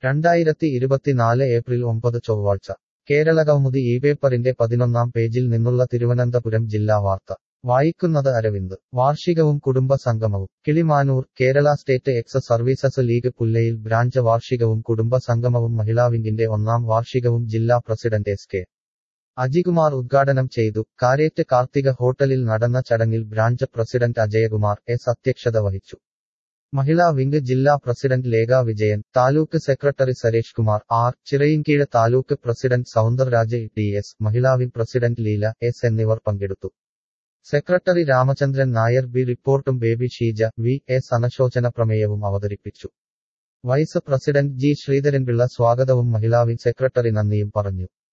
രണ്ടായിരത്തി ഇരുപത്തിനാല് ഏപ്രിൽ ഒമ്പത് ചൊവ്വാഴ്ച കേരളകൗമുദി ഈ പേപ്പറിന്റെ പതിനൊന്നാം പേജിൽ നിന്നുള്ള തിരുവനന്തപുരം ജില്ലാ വാർത്ത വായിക്കുന്നത് അരവിന്ദ് വാർഷികവും കുടുംബ സംഗമവും Kilimanoor Kerala state ex services league Pullayil branch വാർഷികവും കുടുംബ സംഗമവും മഹിളാ വിംഗിന്റെ ഒന്നാം വാർഷികവും ജില്ലാ പ്രസിഡന്റ് എസ് കെ അജികുമാർ ഉദ്ഘാടനം ചെയ്തു കാരേറ്റ് കാർത്തിക ഹോട്ടലിൽ നടന്ന ചടങ്ങിൽ ബ്രാഞ്ച് പ്രസിഡന്റ് അജയകുമാർ എസ് അധ്യക്ഷത വഹിച്ചു മഹിളാ വിംഗ് ജില്ലാ president Lekha Vijayan taluk secretary Saresh Kumar R Chirayinkeezhu taluk president Soundarraj T S Mahila wing president Leela S എന്നിവർ പങ്കെടുത്തു സെക്രട്ടറി രാമചന്ദ്രൻ നായർ ബി റിപ്പോർട്ടും ബേബി ഷീജ വി എസ് അനശോചന പ്രമേയവും അവതരിപ്പിച്ചു വൈസ് പ്രസിഡന്റ് ജി ശ്രീധരൻപിള്ള സ്വാഗതവും മഹിളാ വിംഗ് സെക്രട്ടറി നന്ദിയും പറഞ്ഞു